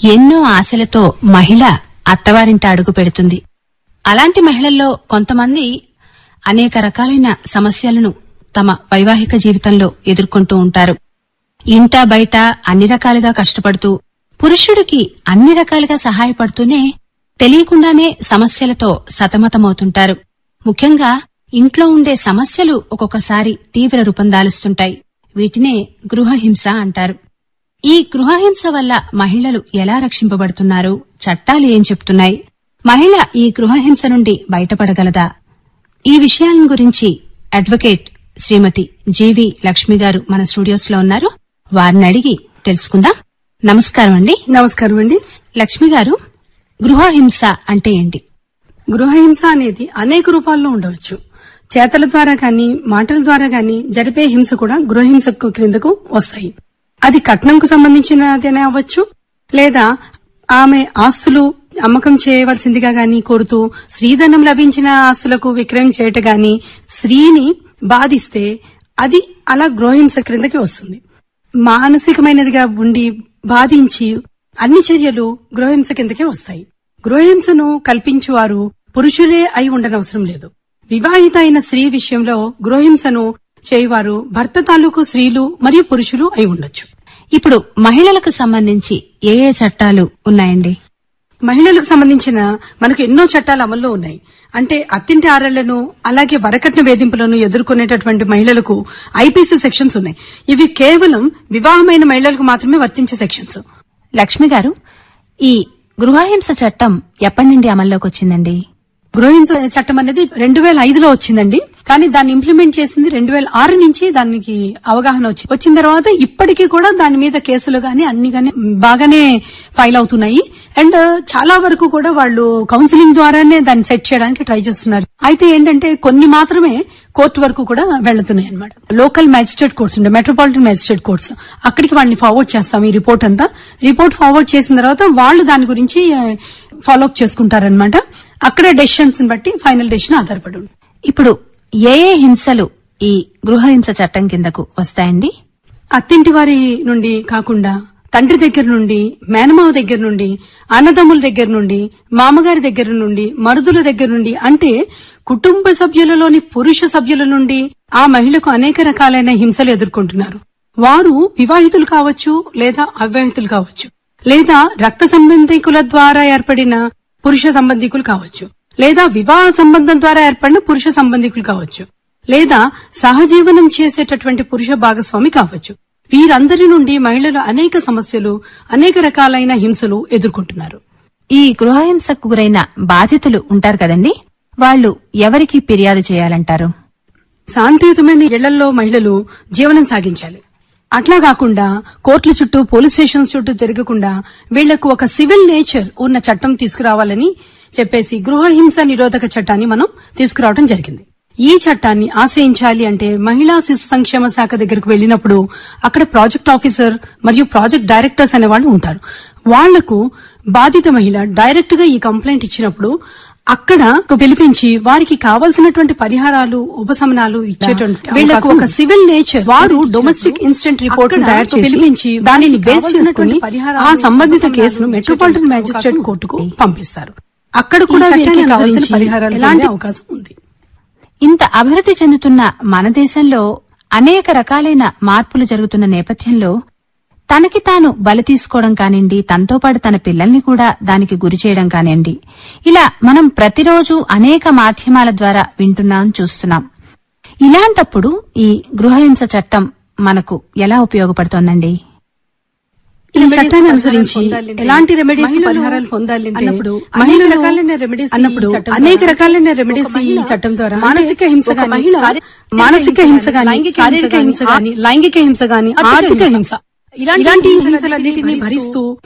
ఎన్నో ఆశలతో మహిళ అత్తవారింట అడుగు పెడుతుంది అలాంటి మహిళల్లో కొంతమంది అనేక రకాలైన సమస్యలను తమ వైవాహిక జీవితంలో ఎదుర్కొంటూ ఉంటారు ఇంట బయట అన్ని రకాలుగా కష్టపడుతూ పురుషుడికి అన్ని రకాలుగా సహాయపడుతూనే తెలియకుండానే సమస్యలతో సతమతమవుతుంటారు ముఖ్యంగా ఇంట్లో ఉండే సమస్యలు ఒక్కొక్కసారి తీవ్ర రూపం దాలుస్తుంటాయి వీటినే గృహహింస అంటారు ఈ గృహహింస వల్ల మహిళలు ఎలా రక్షింపబడుతున్నారు చట్టాలు ఏం చెప్తున్నాయి మహిళ ఈ గృహహింస నుండి బయటపడగలదా ఈ విషయాలను గురించి అడ్వకేట్ శ్రీమతి జీవి లక్ష్మి గారు మన స్టూడియోస్ లో ఉన్నారు వారిని అడిగి తెలుసుకుందాం నమస్కారం అండి నమస్కారం అండి లక్ష్మి గారు గృహహింస అంటే ఏంటి గృహహింస అనేది అనేక రూపాల్లో ఉండవచ్చు చేతల ద్వారా గాని మాటల ద్వారా గాని జరిపే హింస కూడా గృహహింస క్రిందకు వస్తాయి అది కట్నంకు సంబంధించినదేనే అవ్వచ్చు లేదా ఆమె ఆస్తులు అమ్మకం చేయవలసిందిగా గాని కోరుతూ స్త్రీధనం లభించిన ఆస్తులకు విక్రయం చేయట గాని స్త్రీని బాధిస్తే అది అలా గృహహింస క్రిందకి వస్తుంది మానసికమైనదిగా ఉండి బాధించి అన్ని చర్యలు గృహహింస కిందకే వస్తాయి గృహహింసను కల్పించువారు పురుషులే అయి ఉండనవసరం లేదు వివాహిత అయిన స్త్రీ విషయంలో గృహహింసను చేయువారు భర్త తాలూకు స్త్రీలు మరియు పురుషులు అయి ఉండొచ్చు ఇప్పుడు మహిళలకు సంబంధించి ఏ ఏ చట్టాలు ఉన్నాయండి మహిళలకు సంబంధించిన మనకు ఎన్నో చట్టాలు అమల్లో ఉన్నాయి అంటే అత్తింటి ఆరళ్లను అలాగే వరకట్న వేధింపులను ఎదుర్కొనేటటువంటి మహిళలకు ఐపీసీ సెక్షన్స్ ఉన్నాయి ఇవి కేవలం వివాహమైన మహిళలకు మాత్రమే వర్తించే సెక్షన్స్ లక్ష్మి గారు ఈ గృహహింస చట్టం ఎప్పటి నుండి అమల్లోకి వచ్చిందండి గృహహింస చట్టం అనేది రెండు వేల ఐదులో వచ్చిందండి కానీ దాన్ని ఇంప్లిమెంట్ చేసింది రెండు వేల ఆరు నుంచి దానికి అవగాహన వచ్చి వచ్చిన తర్వాత ఇప్పటికీ కూడా దాని మీద కేసులు గాని అన్ని గాని బాగానే ఫైల్ అవుతున్నాయి అండ్ చాలా వరకు కూడా వాళ్ళు కౌన్సిలింగ్ ద్వారానే దాన్ని సెట్ చేయడానికి ట్రై చేస్తున్నారు అయితే ఏంటంటే కొన్ని మాత్రమే కోర్టు వరకు కూడా వెళ్తున్నాయి అనమాట లోకల్ మ్యాజిస్ట్రేట్ కోర్ట్స్ ఉండే మెట్రోపాలిటన్ మ్యాజిస్ట్రేట్ కోర్ట్స్ అక్కడికి వాళ్ళని ఫార్వర్డ్ చేస్తాం ఈ రిపోర్ట్ అంతా రిపోర్ట్ ఫార్వర్డ్ చేసిన తర్వాత వాళ్ళు దాని గురించి ఫాలో అప్ చేసుకుంటారనమాట అక్కడ డెసిషన్స్ బట్టి ఫైనల్ డెసిషన్ ఆధారపడి ఉంటుంది ఇప్పుడు ఏ ఏ హింసలు ఈ గృహహింస చట్టం కిందకు వస్తాయండి అత్తింటి వారి నుండి కాకుండా తండ్రి దగ్గర నుండి మేనమావ దగ్గర నుండి అన్నదమ్ముల దగ్గర నుండి మామగారి దగ్గర నుండి మరుదుల దగ్గర నుండి అంటే కుటుంబ సభ్యులలోని పురుష సభ్యుల నుండి ఆ మహిళకు అనేక రకాలైన హింసలు ఎదుర్కొంటున్నారు వారు వివాహితులు కావచ్చు లేదా అవివాహితులు కావచ్చు లేదా రక్త సంబంధికుల ద్వారా ఏర్పడిన పురుష సంబంధికులు కావచ్చు లేదా వివాహ సంబంధం ద్వారా ఏర్పడిన పురుష సంబంధికులు కావచ్చు లేదా సహజీవనం చేసేటటువంటి పురుష భాగస్వామి కావచ్చు వీరందరి నుండి మహిళలు అనేక సమస్యలు అనేక రకాలైన హింసలు ఎదుర్కొంటున్నారు ఈ గృహహింసకు గురైన బాధితులు ఉంటారు కదండి వాళ్ళు ఎవరికి ఫిర్యాదు చేయాలంటారు శాంతియుతమైన ఇళ్లలో మహిళలు జీవనం సాగించాలి అట్లా కాకుండా కోర్టుల చుట్టూ పోలీస్ స్టేషన్స్ చుట్టూ తిరగకుండా వీళ్లకు ఒక సివిల్ నేచర్ ఉన్న చట్టం తీసుకురావాలని చెప్పేసి గృహహింస నిరోధక చట్టాన్ని మనం తీసుకురావడం జరిగింది ఈ చట్టాన్ని ఆశ్రయించాలి అంటే మహిళా శిశు సంక్షేమ శాఖ దగ్గరకు వెళ్ళినప్పుడు అక్కడ ప్రాజెక్ట్ ఆఫీసర్ మరియు ప్రాజెక్ట్ డైరెక్టర్స్ అనే వాళ్ళు ఉంటారు వాళ్లకు బాధిత మహిళ డైరెక్ట్ గా ఈ కంప్లైంట్ ఇచ్చినప్పుడు అక్కడ పిలిపించి వారికి కావాల్సినటువంటి పరిహారాలు ఉపశమనాలు ఇచ్చేటువంటి వీళ్ళకు ఒక సివిల్ నేచర్ వారు డొమెస్టిక్ ఇన్సిడెంట్ రిపోర్ట్ తయారు చేసి పిలిపించి దానిని బేస్ చేసుకుని ఆ సంబంధిత కేసును మెట్రోపాలిటన్ మ్యాజిస్ట్రేట్ కోర్టుకు పంపిస్తారు అక్కడ కూడా వీరికి కావాల్సిన పరిహారాలు ఎలాంటి అవకాశం ఉంది ఇంత అభివృద్ధి చెందుతున్న మన దేశంలో అనేక రకాలైన మార్పులు జరుగుతున్న నేపథ్యంలో తనకి తాను బలి తీసుకోవడం కానివ్వండి తనతో పాటు తన పిల్లల్ని కూడా దానికి గురి చేయడం కానివ్వండి ఇలా మనం ప్రతిరోజు అనేక మాధ్యమాల ద్వారా వింటున్నాం చూస్తున్నాం ఇలాంటప్పుడు ఈ గృహహింస చట్టం మనకు ఎలా ఉపయోగపడుతోందండి ఈ చట్టాన్ని అనుసరించి ఎలాంటి రెమెడీస్ పరిహారాలు పొందాలి అన్నప్పుడు అనేక రకాలైన రెమెడీస్ అన్నప్పుడు అనేక రకాలైన రెమెడీస్ ఈ చట్టం ద్వారా మానసిక హింస గాని మహిళ మానసిక హింస గాని శారీరక హింస గాని లైంగిక హింస గాని ఆర్థిక హింస ఇలాంటి హింసలన్నింటినీ భరిస్తూ